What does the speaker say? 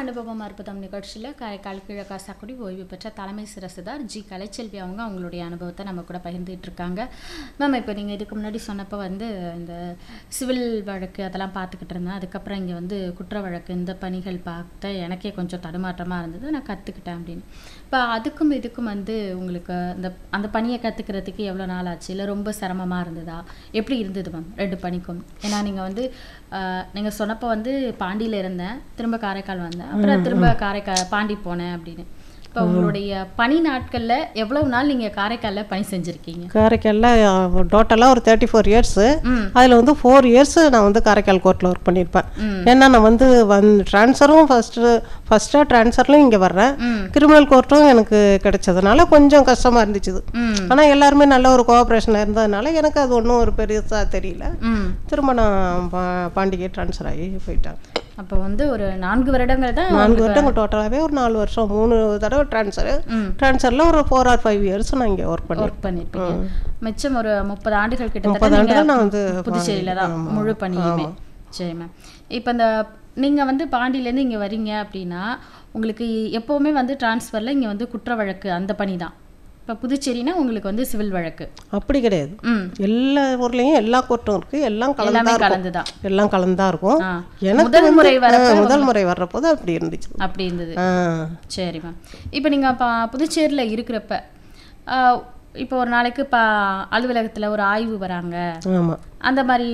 அனுபவம் அற்புதம் நிகழ்ச்சியில் காரைக்கால் கிழக்காசாக்குடி ஓய்வு பெற்ற தலைமை சிரசுதார் ஜி கலைச்செல்வி அவங்க அவங்களுடைய அனுபவத்தை நம்ம கூட பகிர்ந்துட்டு இருக்காங்க மேம் இப்போ நீங்கள் இதுக்கு முன்னாடி சொன்னப்போ வந்து இந்த சிவில் வழக்கு அதெல்லாம் பார்த்துக்கிட்டு இருந்தேன் அதுக்கப்புறம் இங்கே வந்து குற்ற வழக்கு இந்த பணிகள் பார்த்த எனக்கே கொஞ்சம் தடுமாற்றமாக இருந்தது நான் கற்றுக்கிட்டேன் அப்படின்னு இப்போ அதுக்கும் இதுக்கும் வந்து உங்களுக்கு அந்த அந்த பணியை கற்றுக்கிறதுக்கு எவ்வளோ நாள் ஆச்சு இல்லை ரொம்ப சிரமமாக இருந்ததா எப்படி இருந்தது மேம் ரெண்டு பணிக்கும் ஏன்னா நீங்கள் வந்து நீங்கள் சொன்னப்போ வந்து பாண்டியில் இருந்தேன் திரும்ப காரைக்கால் வந்தேன் அப்புறம் திரும்ப காரைக்கால் பாண்டி போனேன் அப்படின்னு இப்போ உங்களுடைய பணி நாட்களில் எவ்வளவு நாள் நீங்கள் காரைக்காலில் பணி செஞ்சுருக்கீங்க காரைக்காலில் டோட்டலாக ஒரு தேர்ட்டி ஃபோர் இயர்ஸு ம் அதில் வந்து ஃபோர் இயர்ஸ் நான் வந்து காரைக்கால் கோர்ட்டில் ஒர்க் பண்ணியிருப்பேன் ம். ஏன்னா நான் வந்து வந்து ட்ரான்ஸ்ஃபரும் ஃபஸ்ட்டு ஃபஸ்ட்டாக ட்ரான்ஸ்ஃபர்லையும் இங்கே வர்றேன் ம் கிரிமினல் கோர்ட்டும் எனக்கு கிடைச்சதுனால கொஞ்சம் கஷ்டமாக இருந்துச்சு ம் ஆனால் எல்லாருமே நல்ல ஒரு கோஆப்ரேஷன் இருந்ததுனால எனக்கு அது ஒன்றும் ஒரு பெருசாக தெரியல ம் திரும்ப நான் பா பாண்டிகை ட்ரான்ஸ்ஃபர் ஆகி போயிட்டேன் அப்போ வந்து ஒரு நான்கு வருடங்கள் தான் நான்கு வருடம் டோட்டலாகவே ஒரு நாலு வருஷம் மூணு தடவை ட்ரான்ஸ்ஃபர் ம் ட்ரான்ஸ்ஃபரில் ஒரு ஃபோர் ஆர் ஃபைவ் இயர்ஸ் நான் இங்கே ஒர்க் பண்ணேன் ஒர்க் பண்ணியிருப்பீங்க மிச்சம் ஒரு முப்பது ஆண்டுகள் முப்பது கிட்டத்தட்ட ஆண்டுகள் நீங்க நான் வந்து புதுச்சேரியில தான் முழு பணியுமே சரி மேம் இப்போ இந்த நீங்கள் வந்து பாண்டியிலேருந்து இங்கே வரீங்க அப்படின்னா உங்களுக்கு எப்போவுமே வந்து டிரான்ஸ்ஃபரில் இங்கே வந்து குற்ற வழக்கு அந்த பணி தான் இப்போ புதுச்சேரினா உங்களுக்கு வந்து சிவில் வழக்கு அப்படி கிடையாது ம் எல்லா ஊர்லேயும் எல்லா கோர்ட்டும் இருக்குது எல்லாம் கலந்தா எல்லாமே இருக்கும் கலந்து தான் எல்லாம் கலந்தா இருக்கும் ஆ எனக்கு முதல் வந்து, முறை வரப்ப ஆ, முதல் முறை வர்றப்போது அப்படி இருந்துச்சு அப்படி இருந்தது ஆ சரி மேம் இப்போ நீங்கள் பா புதுச்சேரியில் இருக்கிறப்ப ஆ, இப்போ ஒரு நாளைக்கு பா அலுவலகத்தில் ஒரு ஆய்வு வராங்க ஆமாம் அந்த மாதிரி